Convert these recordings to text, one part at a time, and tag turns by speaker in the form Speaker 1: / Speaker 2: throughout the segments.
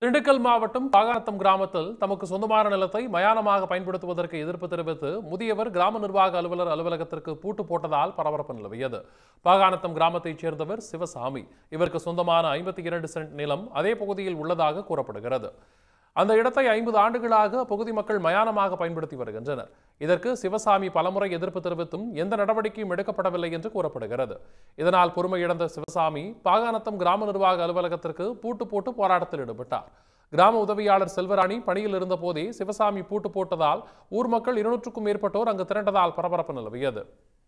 Speaker 1: திண்டுக்கல் மாவட்டம் பாகானத்தம் கிராமத்தில் தமக்கு சொந்தமான நிலத்தை மயானமாக பயன்படுத்துவதற்கு எதிர்ப்பு தெரிவித்து முதியவர் கிராம நிர்வாக அலுவலர் அலுவலகத்திற்கு பூட்டு போட்டதால் பரபரப்பு நிலவியது பாகானத்தம் கிராமத்தைச் சேர்ந்தவர் சிவசாமி இவருக்கு சொந்தமான ஐம்பத்தி இரண்டு சென்ட் நிலம் அதே பகுதியில் உள்ளதாக கூறப்படுகிறது அந்த இடத்தை ஐம்பது ஆண்டுகளாக அப்பகுதி மக்கள் மயானமாக பயன்படுத்தி வருகின்றனர் இதற்கு சிவசாமி பலமுறை எதிர்ப்பு தெரிவித்தும் எந்த நடவடிக்கையும் எடுக்கப்படவில்லை என்று கூறப்படுகிறது இதனால் பொறுமை இழந்த சிவசாமி பாகானத்தம் கிராம நிர்வாக அலுவலகத்திற்கு பூட்டு போட்டு போராட்டத்தில் ஈடுபட்டார் கிராம உதவியாளர் செல்வராணி பணியில் இருந்த போதே சிவசாமி பூட்டு போட்டதால் ஊர் மக்கள் இருநூற்றுக்கும் மேற்பட்டோர் அங்கு திரண்டதால் பரபரப்பு நிலவியது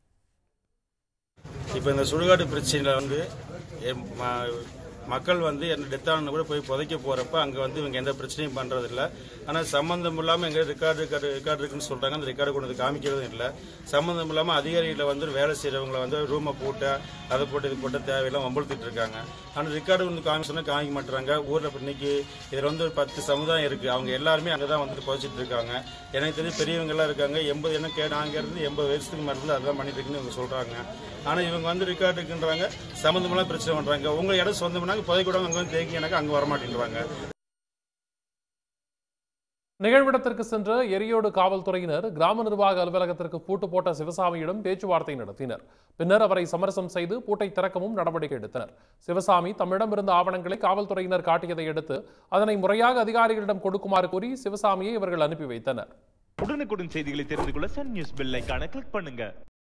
Speaker 2: இப்போ இந்த சுடுகாடு பிரச்சனையில் வந்து எம் ம- மக்கள் வந்து என்ன டெத்தான கூட போய் புதைக்க போறப்ப அங்கே வந்து இவங்க எந்த பிரச்சனையும் பண்றதில்ல ஆனால் சம்மந்தம் இல்லாமல் எங்க ரெக்கார்டு ரெக்கார்டு ரெக்கார்டு இருக்குன்னு சொல்றாங்க அந்த ரெக்கார்டு கொண்டு வந்து காமிக்கிறதும் இல்லை சம்மந்தம் இல்லாமல் அதிகாரிகளை வந்து வேலை செய்கிறவங்களை வந்து ரூமை போட்டு அதை போட்டு இது போட்டு தேவையெல்லாம் வம்பளுத்திட்டு இருக்காங்க ஆனால் ரெக்கார்டு வந்து காமி சொன்னா காமிக்க மாட்டாங்க ஊரில் இப்போ இன்னைக்கு இதில் வந்து ஒரு பத்து சமுதாயம் இருக்கு அவங்க எல்லாருமே அங்கே தான் வந்துட்டு புதைச்சிட்டு இருக்காங்க எனக்கு தெரிஞ்சு பெரியவங்க எல்லாம் இருக்காங்க எண்பது என்ன கே நாங்கள் இருந்து எண்பது வயசுக்கு மேலே இருந்து அதான் பண்ணிட்டு இருக்குன்னு இவங்க சொல்றாங்க ஆனா இவங்க வந்து ரெக்கார்டு இருக்குன்றாங்க சம்மந்தமெல்லாம் பிரச்சனை பண்றாங்க உங்க இடம் சொந்தம்னாங்க புதைக்கூட அங்க வந்து தேக்கினாக்க அங்க வரமாட்டேன்றாங்க
Speaker 1: நிகழ்விடத்திற்கு சென்ற எரியோடு காவல்துறையினர் கிராம நிர்வாக அலுவலகத்திற்கு பூட்டு போட்ட சிவசாமியிடம் பேச்சுவார்த்தை நடத்தினர் பின்னர் அவரை சமரசம் செய்து பூட்டை திறக்கவும் நடவடிக்கை எடுத்தனர் சிவசாமி தம்மிடம் இருந்த ஆவணங்களை காவல்துறையினர் காட்டியதை அடுத்து அதனை முறையாக அதிகாரிகளிடம் கொடுக்குமாறு கூறி சிவசாமியை இவர்கள் அனுப்பி வைத்தனர்
Speaker 3: உடனுக்குடன் செய்திகளை தெரிந்து கொள்ள சன் நியூஸ் பெல் ஐகானை கிளிக் பண்ணுங்க